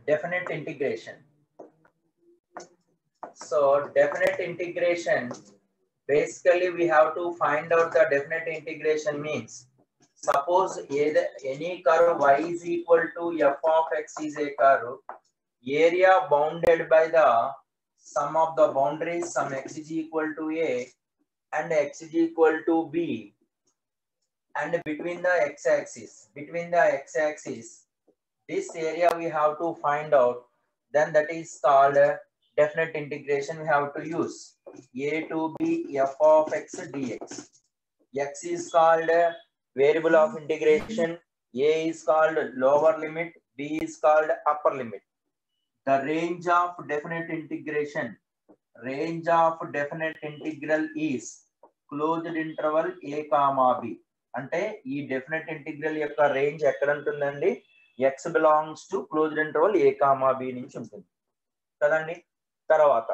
definite integration. So definite integration, basically we have to find out the definite integration means, suppose either any curve y is equal to f of x is a curve, area bounded by the sum of the boundaries, sum x is equal to a and x is equal to b, and between the x-axis, between the x-axis, this area we have to find out, then that is called definite integration we have to use a to b f of x dx x is called variable of integration a is called lower limit b is called upper limit the range of definite integration range of definite integral is closed interval a comma b అంటే ఈ definite integral యొక్క range ఎక్కడ ఉంటుందండి X belongs to closed interval A comma B నుంచి ఉంటుంది కదండి తర్వాత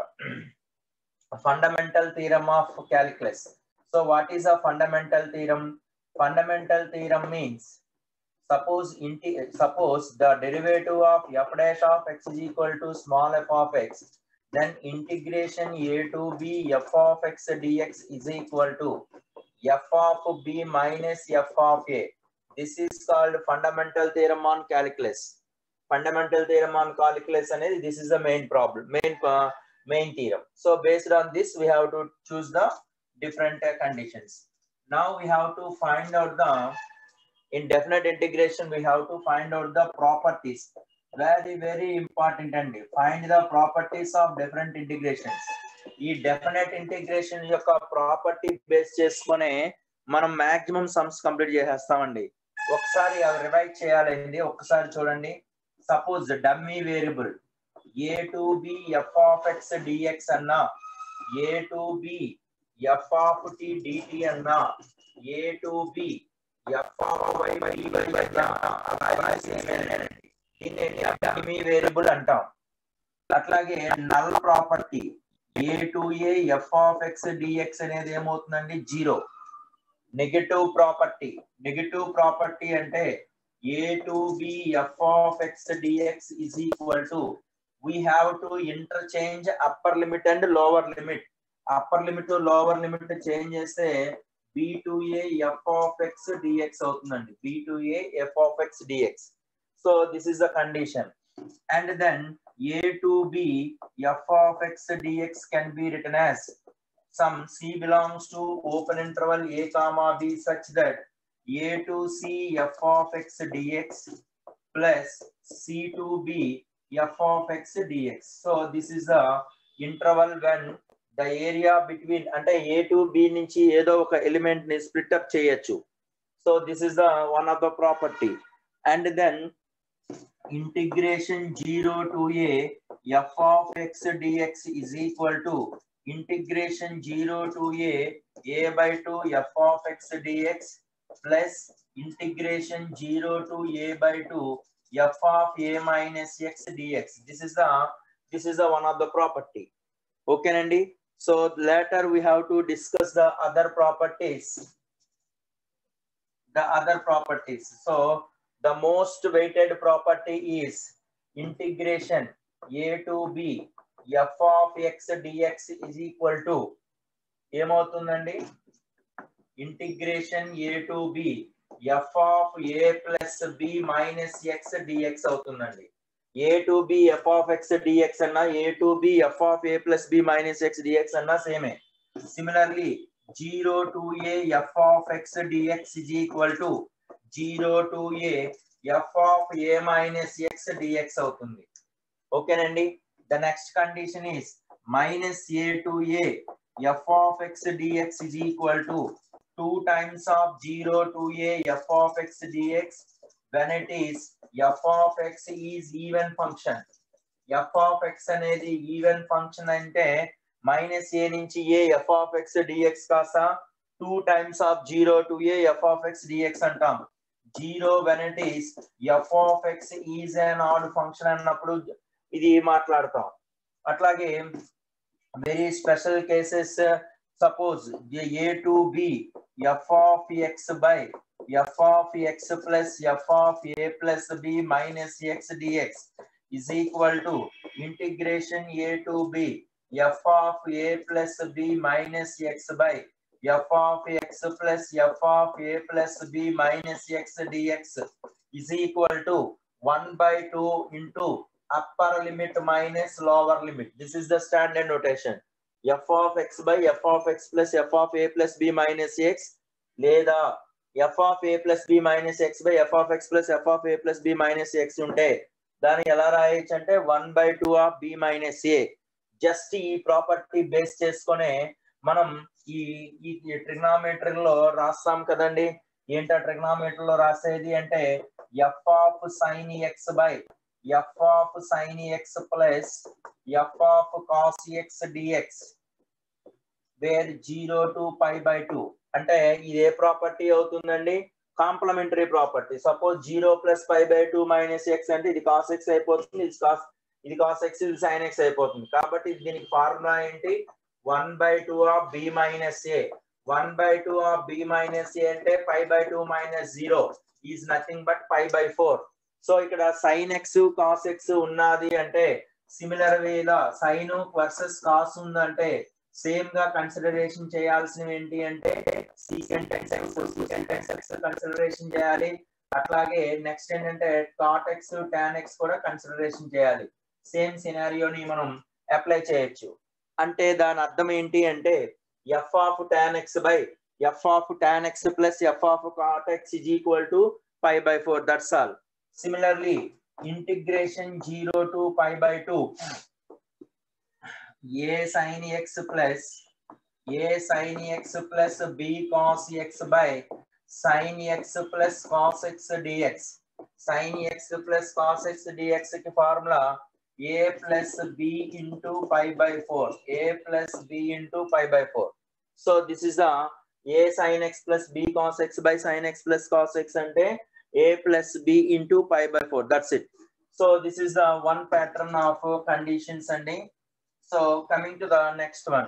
fundamental theorem of calculus so what is a fundamental theorem fundamental theorem means suppose inti suppose the derivative of f dash of x is equal to small f of x then integration a to b f of x dx is equal to f of b minus f of a this is called fundamental theorem on calculus fundamental theorem on calculus అనేది this is the main problem main uh, main theorem so based on this we have to choose the different uh, conditions now we have to find out the in definite integration we have to find out the properties very very important and find the properties of different integrations ఈ definite integration యొక్క property base చేసుకుని మనం maximum sums complete చేసేస్తామండి ఒకసారి అవి revise చేయాలండి ఒక్కసారి చూడండి suppose dummy variable A to B F of X DX అన్నా A to B F of T DT అన్నా A to B F of Y by by దీన్ని డమ్మీ వేరియబుల్ అంటాం అట్లాగే null property A to A F of X DX అనేది ఏమవుతుందండి zero negative property negative property అంటే A to B F of X dx is equal to we have to interchange upper limit and lower limit upper limit lower limit change చేస్తే B to A F of X DX అవుతుందండి B to A F of X DX so this is the condition and then a to b f of x dx can be written as some c belongs to open interval a comma b such that a to c f of x dx plus c to b f of x dx so this is the interval when the area between అంటే a to b నుంచి ఏదో ఒక element ని split up చేయొచ్చు so this is the one of the property and then integration 0 to a f of x dx is equal to integration 0 to a a by 2 f of x dx plus integration 0 to a by 2 f of a minus x dx this is the this is the one of the property okay nandi so later we have to discuss the other properties the other properties so the most weighted property is integration a to b f of x dx is equal to ఏమవుతుందండి integration A to B F of A plus B minus X DX అవుతుందండి A to B F of X DX అన్నా A to B F of A plus B minus X DX అన్నా సేమే similarly zero to A F of X dx is equal to zero to A F of A minus X dx అవుతుంది ఓకేనండి the next condition is minus A to A F of X dx is equal to two times of zero to A F of X DX when it is F of X is even function F of X అనేది even function అంటే minus A నుంచి A F of X DX కాస్త two times of zero to A F of X DX అంటాం zero when it is F of X is an odd function అన్నప్పుడు ఇది మాట్లాడతాం అట్లాగే very special cases suppose A to B F of X by F of X plus F of A plus B minus X DX is equal to integration a to b f of a plus b minus x by f of x plus f of a plus b minus x dx is equal to 1 by 2 into upper limit minus lower limit. This is the standard notation. f of x by f of x plus f of a plus b minus x లేదా f of a plus b minus x by f of x plus f of a plus b minus x ఉంటే దాన్ని ఎలా రాయొచ్చు అంటే one by two of b minus a just ఈ property base చేసుకొని మనం ఈ ఈ ట్రిగ్నామెట్రీ లో రాస్తాం కదండి ఏంటో ట్రిగ్నామెట్రీ లో రాసేది అంటే f of sine x by F of sine x plus F of cos x dx where zero to pi by two అంటే ఇది ఏ ప్రాపర్టీ అవుతుందండి complementary property suppose zero plus five by two minus x అంటే ఇది cos x అయిపోతుంది ఇది cos ఇది cos x ఇది సైన్ ఎక్స్ అయిపోతుంది కాబట్టి దీనికి ఫార్ములా ఏంటి one by two of b minus a one by two of b minus a అంటే five by two minus zero is nothing but five by four so ఇక్కడ sine x cos x ఉన్నది అంటే similar వేలా sine versus cos ఉందంటే same గా consideration చేయాల్సినవి ఏంటి అంటే secant x secant x consideration చేయాలి అట్లాగే నెక్స్ట్ ఏంటంటే టాట్ ఎక్స్ టాన్ ఎక్స్ కూడా కన్సిడరేషన్ చేయాలి సేమ్ సినారియోని మనం అప్లై చేయొచ్చు అంటే దాని అర్థం ఏంటి అంటే f of tan x by F of tan x plus F of cot x is equal to five by four that's all similarly integration zero to five by two a sin x plus a sin x plus b cos x by sin x plus cos x dx sin x plus cos x dx की formula a plus b into pi by 4 a plus b into pi by 4 so this is the a sin x plus b cos x by sin x plus cos x ante a plus b into pi by 4 that's it so this is the one pattern of conditions and so coming to the next one.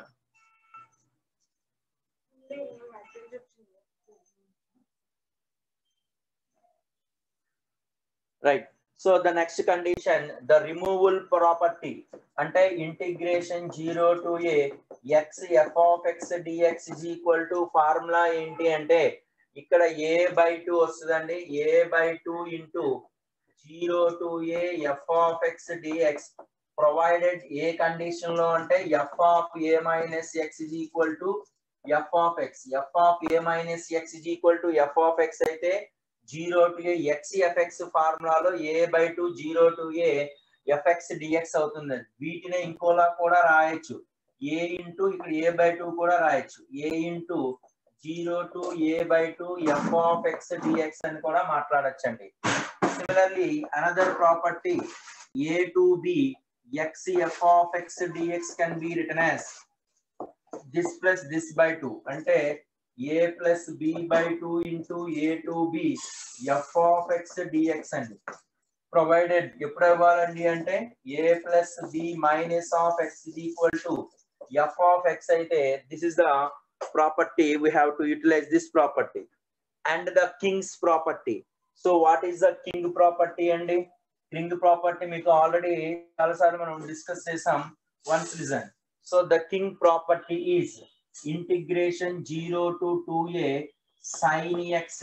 Right. So the next condition, the removal property. అంటే integration zero to a x f of X dx is equal to formula ఏంటి అంటే ఇక్కడ a by two వస్తుందండి a by two into zero to A F of X dx provided ఏ condition లో అంటే f of A minus x is equal to f of x f of A minus x is equal to f of x అయితే zero to a x fx ఫార్ములాలో ఏ by two zero to a fx dx అవుతుంది వీటిని ఇంకోలా కూడా రాయొచ్చు a into ఇక్కడ a by two కూడా రాయొచ్చు a into zero to a by two f of X dx అని కూడా మాట్లాడచ్చండి similarly another property A to b x f of x dx can be written as this plus this by 2 అంటే a plus b by 2 into a to b f of x dx అండి provided ఎప్పుడు ఇవ్వాలండి అంటే a plus b minus of x is equal to f of x అయితే this is the property we have to utilize this property and the king's property so what is the king property అండి ring property మీకు already చాలాసార్లు మనం discuss చేసాం once listen so the king property is integration zero to two a sine x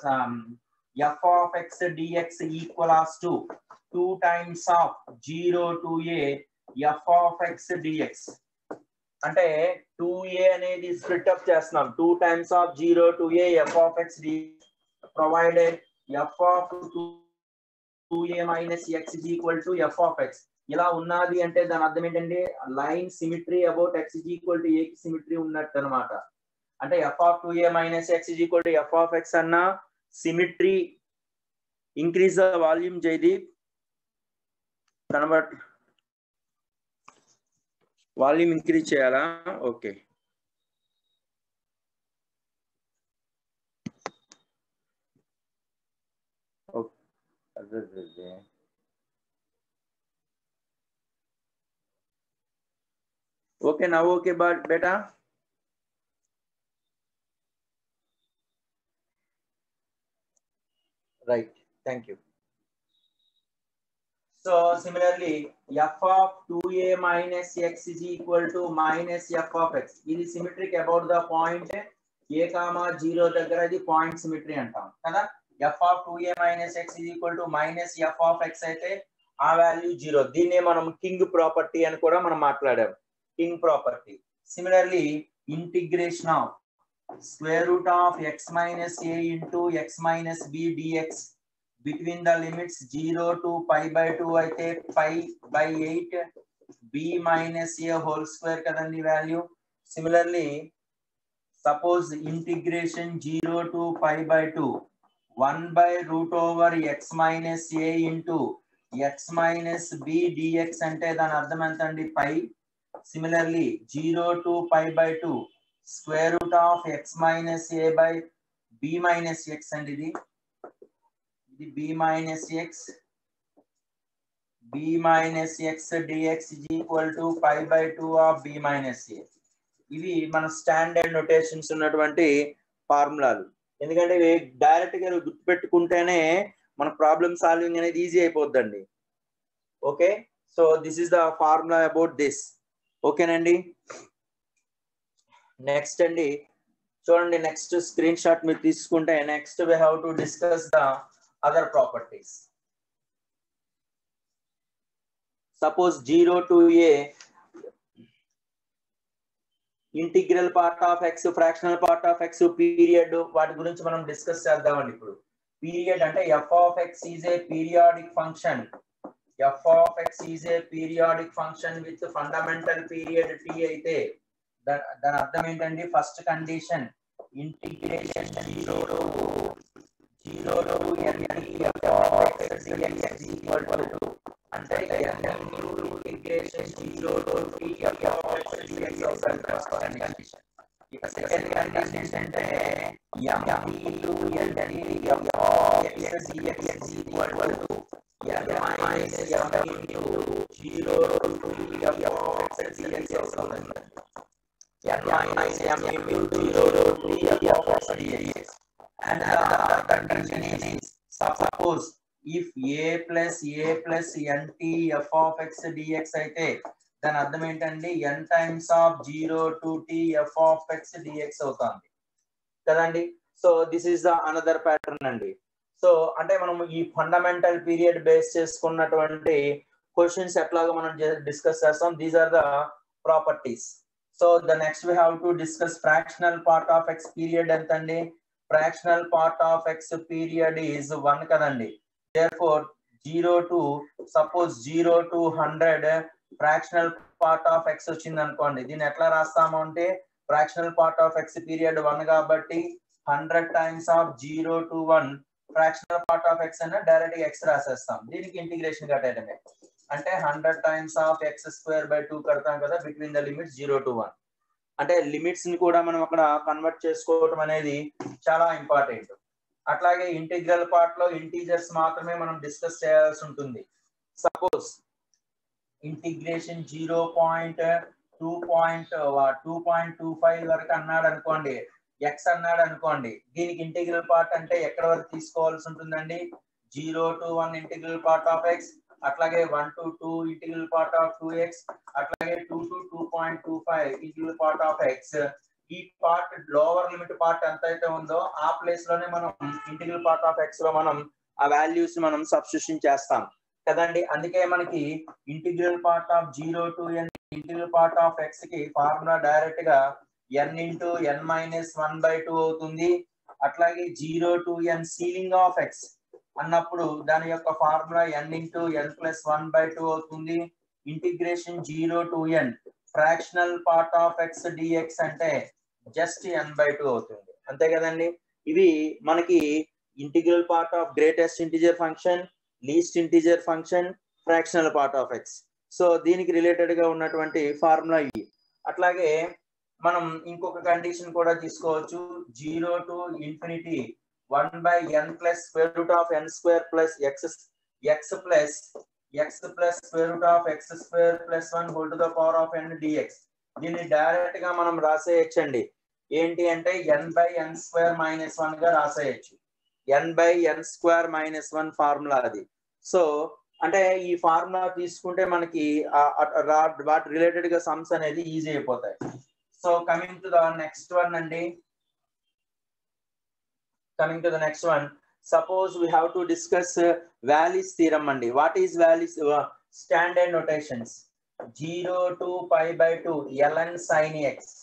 f of X dx equals to two times of zero to A F of X dx అంటే two a అనేది split up చేస్తున్నాం two times of zero to A F of x d provided f of two two a minus x is equal to f of x ఇలా ఉన్నది అంటే దాని అర్థం ఏంటంటే line symmetry about x is equal to a కి symmetry ఉన్నట్టు అనమాట అంటే f of two a minus x is equal to f of x అన్న symmetry increase the volume Jaideep కనబట్ వాల్యూమ్ ఇంక్రీజ్ చేయాలా ఓకే అదే ఓకే నా ఓకే బట్ బేటా right thank you so similarly f of two a minus x is equal to minus f of x ఇది symmetric about the point a comma zero దగ్గర ఇది point symmetry అంటాం కదా f of two a minus x is equal to minus f of x అయితే ఆ value zero దీన్నే మనం king property అని కూడా మనం మాట్లాడాం king property similarly integration of square root of x minus a into x minus b dx between the limits 0 to pi by 2 అయితే pi by 8 b minus a whole square కదండి value similarly suppose integration 0 to pi by 2 1 by root over x minus a into x minus b dx అంటే దాని అర్థం ఎంత అండి pi similarly 0 to pi by 2 square root of x minus a by b minus x అండి ఇది ఇది b minus x b minus X dx is equal to pi by two of b minus a ఇవి మన standard notations ఉన్నటువంటి ఫార్ములాలు ఎందుకంటే ఇవి direct గా గుర్తుపెట్టుకుంటేనే మన ప్రాబ్లమ్ సాల్వింగ్ అనేది ఈజీ అయిపోద్దండి okay so this is the formula about this ఓకేనండి నెక్స్ట్ అండి చూడండి నెక్స్ట్ స్క్రీన్ షాట్ మీరు తీసుకుంటే next we have to discuss the other properties suppose zero to a integral part of x fractional part of x period వాటి గురించి మనం డిస్కస్ చేద్దామండి ఇప్పుడు పీరియడ్ అంటే f of X is a periodic function F of X is a periodic function with fundamental period t అయితే దాని అర్థం ఏంటండి first condition integration zero zero equal to అంటే ఇంటిగ్రేషన్ జీరో సెకండ్ కండిషన్ ఏంటంటే equal to zero and the condition is suppose if a plus a plus nt f of x dx అయితే దాని అర్థం ఏంటండి n times of zero to t f of X dx అవుతుంది కదండి so this is the another pattern అండి so అంటే మనం ఈ ఫండమెంటల్ పీరియడ్ బేస్ చేసుకున్నటువంటి క్వశ్చన్స్ ఎట్లాగా మనం డిస్కస్ చేస్తాం these are the properties so the next we have to discuss fractional part of x period ఎంత అండి fractional part of x period is one కదండి therefore zero to suppose zero to hundred fractional part of x వచ్చింది అనుకోండి దీన్ని ఎట్లా రాస్తాము అంటే fractional part of x period one కాబట్టి hundred times of zero to one fractional part of x అన్న direct గా ఎక్స్ రాసేస్తాం దీనికి ఇంటిగ్రేషన్ కట్టేయడమే అంటే hundred times of x square by two కడతాం కదా between the limits zero to one అంటే లిమిట్స్ ని కూడా మనం అక్కడ కన్వర్ట్ చేసుకోవటం అనేది చాలా ఇంపార్టెంట్ అట్లాగే ఇంటిగ్రల్ పార్ట్ లో ఇంటీజర్స్ మాత్రమే మనం డిస్కస్ చేయాల్సి ఉంటుంది suppose integration zero point two point two point two five వరకు అన్నాడు అనుకోండి ఎక్స్ అన్నాడు అనుకోండి దీనికి ఇంటిగ్రల్ పార్ట్ అంటే ఎక్కడ వరకు తీసుకోవాల్సి ఉంటుందండి zero to one integral part of x అట్లాగే one to two integral part of two x అట్లాగే two to two point two five integral part of x ఈ పార్ట్ లోవర్ లిమిట్ పార్ట్ ఎంత అయితే ఉందో ఆ ప్లేస్ లోనే మనం ఇంటిగ్రల్ పార్ట్ ఆఫ్ ఎక్స్ లో మనం ఆ వాల్యూస్ మనం సబ్స్టిట్యూషన్ చేస్తాం కదండి అందుకే మనకి integral part of zero to n integral part of x కి ఫార్ములా డైరెక్ట్ గా n into n minus one by two అవుతుంది అట్లాగే zero to n ceiling of x అన్నప్పుడు దాని యొక్క formula n into n plus one by two అవుతుంది integration zero to n fractional part of X dx అంటే just n by two అవుతుంది అంతే కదండి ఇవి మనకి integral part of greatest integer function least integer function fractional part of x so దీనికి related గా ఉన్నటువంటి ఫార్ములా ఇవి అట్లాగే మనం ఇంకొక కండిషన్ కూడా తీసుకోవచ్చు zero to infinity one by n plus square root of n square plus x x plus x plus square root of x square plus one whole to the power of n dx దీన్ని direct గా మనం రాసేయచ్చండి ఏంటి అంటే n by n square minus one గా రాసేయచ్చు n by n square minus one formula అది so అంటే ఈ ఫార్ములా తీసుకుంటే మనకి వాటి రిలేటెడ్ గా సమ్స్ అనేది ఈజీ అయిపోతాయి so coming to the next one అండి coming to the next one suppose we have to discuss Wallis theorem అండి what is Wallis standard notations zero to pi by two ln sine x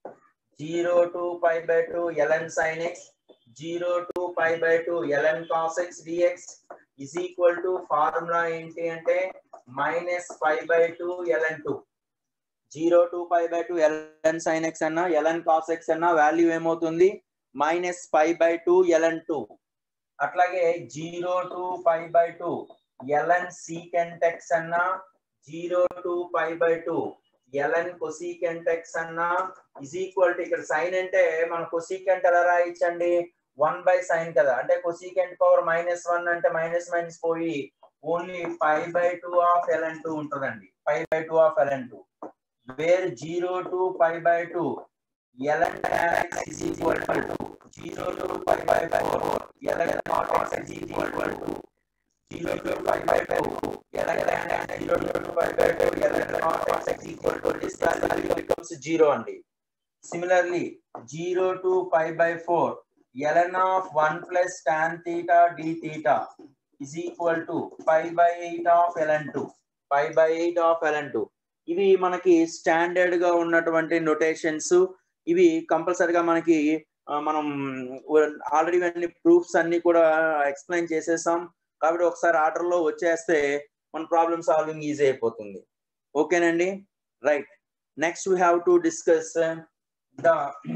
zero to pi by two ln sine x zero to pi by two ln cos x dx is equal to formula ఏంటి అంటే minus five by two ln two zero to five by two ln sine x అన్నా ln cos x అన్నా value ఏమవుతుంది minus five by two ln two అట్లాగే zero to five by two ln secant x అన్నా zero to five by two ln cosecant x అన్నా is equal to ఇక్కడ sine అంటే మన cosecant ఎలా రాయించండి one by sine కదా అంటే కొసీకెంట్ పవర్ మైనస్ వన్ అంటే మైనస్ మైనస్ పోయి only five by two of ln two ఉంటుందండి five by two of ln two where zero to five by two ln is equal to zero to five by four ln not x is equal to zero to five by two ln zero to five by two ln not x is equal to this value becomes zero అండి similarly zero to five by four ln of 1 plus tan theta d theta is equal to 5 by 8 of ln2 5 by 8 of ln2 ఇవి మనకి standard గా ఉన్నటువంటి notations ఇవి కంపల్సరిగా మనకి మనం already అన్ని ప్రూఫ్స్ అన్ని కూడా ఎక్స్ప్లెయిన్ చేసేసాం కాబట్టి ఒకసారి ఆర్డర్ లో వచ్చేస్తే మన ప్రాబ్లమ్ సాల్వింగ్ ఈజీ అయిపోతుంది ఓకేనండి right next we have to discuss the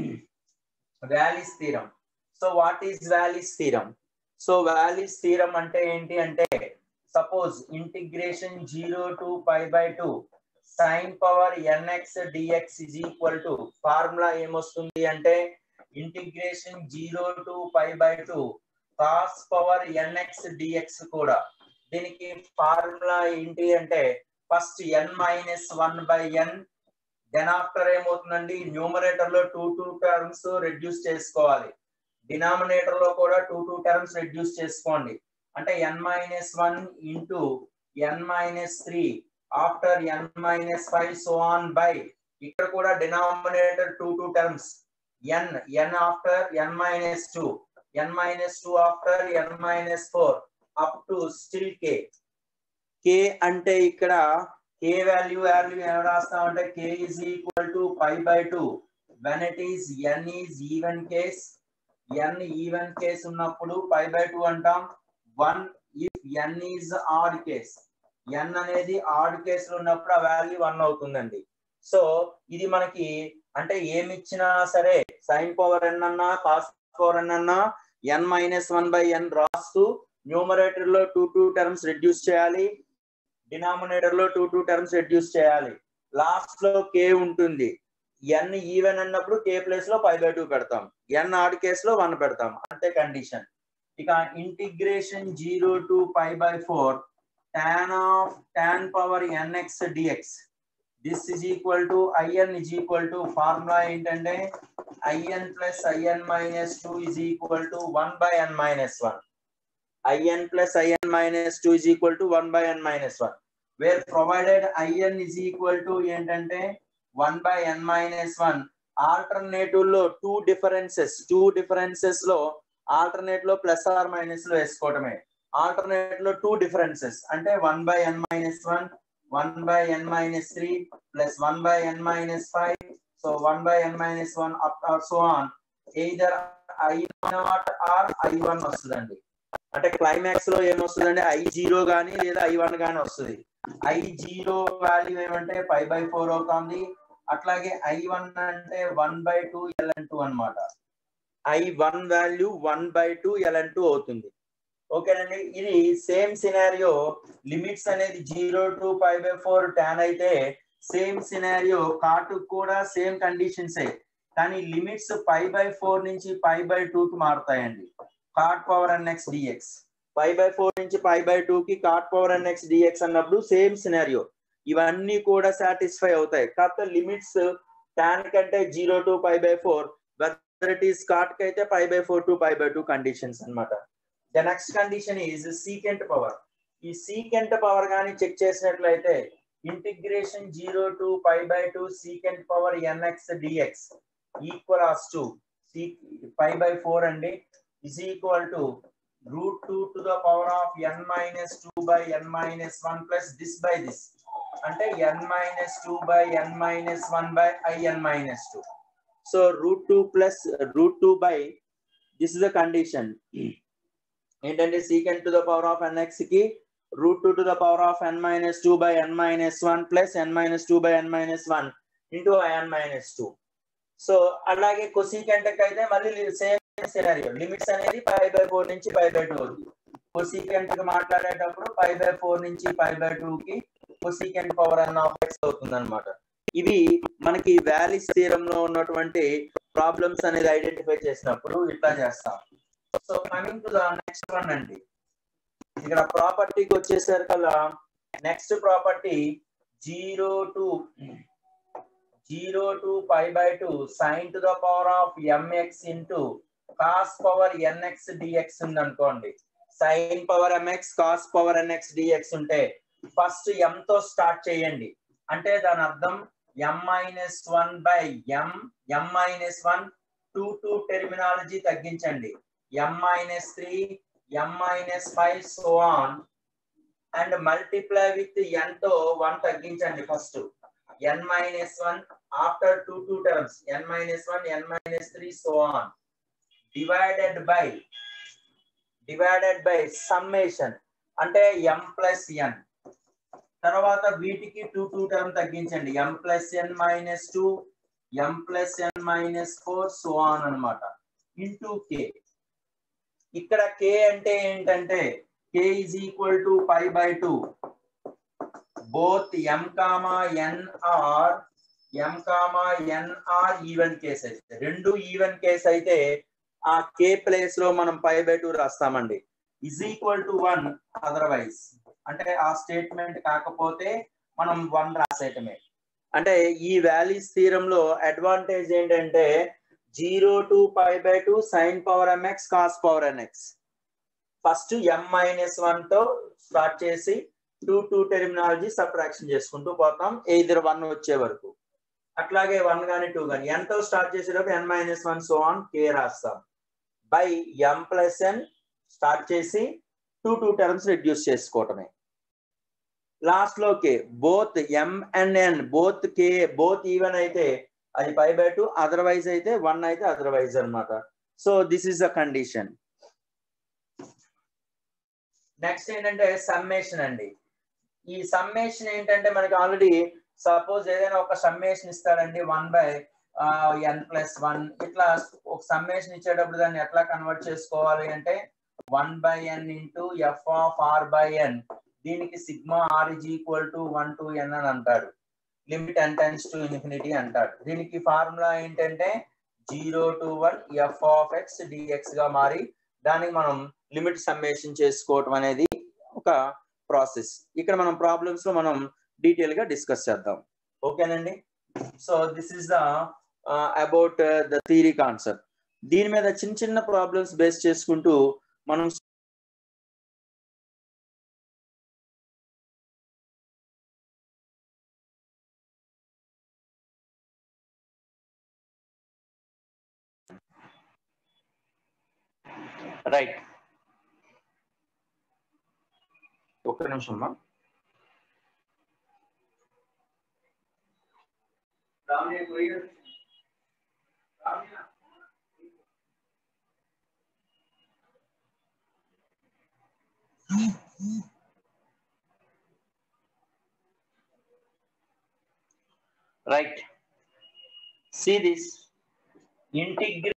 Wallis theorem so what is Wallis theorem so Wallis theorem అంటే ఏంటి అంటే suppose integration zero to pi by two sine power nx dx is equal to formula ఏమొస్తుంది అంటే integration zero to pi by two cos power nx dx కూడా దీనికి formula ఏంటి అంటే first n minus one by n then after ఏమవుతుందండి numerator లో two two terms reduce చేసుకోవాలి denominator లో కూడా టూ టూ టర్మ్స్ రెడ్యూస్ చేసుకోండి అంటే n minus one into n minus three after n minus five so on by ఇక్కడ కూడా denominator two two terms n n after n minus two n minus two after n minus four up to still k k అంటే ఇక్కడ k value value ఏం రాస్తామంటే k is equal to five by two when it is n is even case N even case ఉన్నప్పుడు five by two అంటాం one if n is odd case n అనేది odd కేసులు ఉన్నప్పుడు ఆ value one అవుతుందండి so ఇది మనకి అంటే ఏమి ఇచ్చినా సరే సైన్ పవర్ ఎన్ అన్నా కాస్ పవర్ ఎన్ అన్నా n minus one by n రాస్తూ న్యూమరేటర్ లో టూ టూ టర్మ్స్ రెడ్యూస్ చేయాలి డినామినేటర్ లో టూ టూ టర్మ్స్ రెడ్యూస్ చేయాలి లాస్ట్ లో కే ఉంటుంది ఎన్ ఈవెన్ అన్నప్పుడు కే ప్లేస్ లో ఫైవ్ బై టూ పెడతాం ఎన్ ఆడ్ కేస్ లో వన్ పెడతాం అంతే కండిషన్ ఇక integration zero to five by four tan of tan power nx dx this is equal to IN is equal to formula ఏంటంటే IN plus IN minus two is equal to one by n minus one IN plus IN minus two is equal to one by n minus one where provided IN is equal to ఏంటంటే one by n minus one alternative లో two differences two differences లో alternate లో plus or minus లో వేసుకోవడమే alternate లో two differences అంటే one by n minus one one by n minus three plus one by n minus five so one by n minus one up so on either I naught or I one వస్తుందండి అంటే climax లో ఏమొస్తుందంటే I zero గానీ లేదా I one గానీ వస్తుంది I zero value ఏమంటే five by four అవుతుంది అట్లాగే ఐ వన్ అంటే one by two ln two అనమాట I one value one by two ln two అవుతుంది ఓకేనండి ఇది సేమ్ సినారియో లిమిట్స్ అనేది zero to five by four tan అయితే సేమ్ సినారియో కాటు కూడా సేమ్ కండిషన్సే కానీ లిమిట్స్ ఫైవ్ బై ఫోర్ నుంచి ఫైవ్ బై టూ కి మారుతాయండి cot power n x dx five by four నుంచి ఫైవ్ బై టూ కి cot power n x dx అన్నప్పుడు సేమ్ సినారియో ఇవన్నీ కూడా సాటిస్ఫై అవుతాయి కాకపోతే లిమిట్స్ ట్యాన్ కంటే zero to five by four whether it is cot కి అయితే five by four to five by two conditions అనమాట the next condition is secant power ఈ సీకెంట్ పవర్ కానీ చెక్ చేసినట్లయితే integration zero to pi by two secant power nx dx equal as to c pi by four అండి is equal to root two to the power of n minus two by n minus one plus this by this అంటే n minus two by n minus one by IN minus two so root two plus root two by this is the condition ఏంటంటే secant to the power of nx కి root two to the power of n minus two by n minus one plus n minus two by n minus one into IN minus two so అలాగే cosecant అయితే మళ్ళీ same scenario limits అనేది పై by four నుంచి pi by two cosecant కి మాట్లాడేటప్పుడు పై by four నుంచి pi by two కి cosecant power అన్న ఆఫ్ ఎక్స్ అవుతుంది అనమాట ఇవి మనకి వ్యాలీస్ థీరంలో ఉన్నటువంటి ప్రాబ్లమ్స్ అనేది ఐడెంటిఫై చేసినప్పుడు ఇట్లా చేస్తాం so coming to the next one అండి ఇక్కడ ప్రాపర్టీకి వచ్చేసరికి కల్లా next property zero to zero to pi by two sine to the power of mx into cos power nx dx ఉంది అనుకోండి sine power mx cos power nx dx ఉంటే first m తో start చేయండి అంటే దాని అర్థం m minus one by m m minus one two two terminology తగ్గించండి m minus three m minus five so on and multiply with n తో one తగ్గించండి first n minus one after two two terms n minus one n minus three so on divided by divided by summation అంటే m plus ఎన్ తర్వాత వీటికి two two term తగ్గించండి m plus n minus two m plus n minus four so on అనమాట into k ఇక్కడ k అంటే ఏంటంటే k is equal to pi by two both m comma n or m comma n or even case అయితే రెండు even case అయితే ఆ కే place లో మనం పై బై టూ రాస్తామండి is equal to one otherwise అంటే ఆ స్టేట్మెంట్ కాకపోతే మనం వన్ రాసేయటమే అంటే ఈ వాల్యూస్ థీరంలో అడ్వాంటేజ్ ఏంటంటే zero to pi by two sine power mx cos power nx first m minus one తో స్టార్ట్ చేసి టూ టూ టెర్మినాలజీ సబ్ట్రాక్షన్ చేసుకుంటూ పోతాం ఎయిదర్ వన్ వచ్చే వరకు అట్లాగే వన్ కానీ టూ కానీ ఎన్ తో స్టార్ట్ చేసేటప్పుడు n minus one so on k రాస్తాం by m plus n start చేసి టూ టూ టర్మ్స్ రిడ్యూస్ చేసుకోవటమే లాస్ట్ లో k both m and n both k both even అయితే అది పై బై టూ అదర్వైజ్ అయితే వన్ అయితే otherwise అనమాట so this is the condition next ఏంటంటే summation అండి ఈ సమ్మేషన్ ఏంటంటే మనకి ఆల్రెడీ సపోజ్ ఏదైనా ఒక సమ్మేషన్ ఇస్తాడండి one by n plus one ఇట్లా ఒక సమ్మేషన్ ఇచ్చేటప్పుడు దాన్ని ఎట్లా కన్వర్ట్ చేసుకోవాలి అంటే one by n into f of r by n దీనికి sigma r is equal to one to n అని అంటాడు limit n tends to infinity అంటాడు దీనికి ఫార్ములా ఏంటంటే zero to one f of X dx గా మారి దానికి మనం లిమిట్ సమ్మేషన్ చేసుకోవటం అనేది ఒక ప్రాసెస్ ఇక్కడ మనం ప్రాబ్లమ్స్ లో మనం డీటెయిల్ గా డిస్కస్ చేద్దాం ఓకేనండి so this is the about the theory concept దీని మీద చిన్న చిన్న ప్రాబ్లమ్స్ బేస్ చేసుకుంటూ మనం రైట్ ఒక్క నిమిషం అమ్మా right see this integral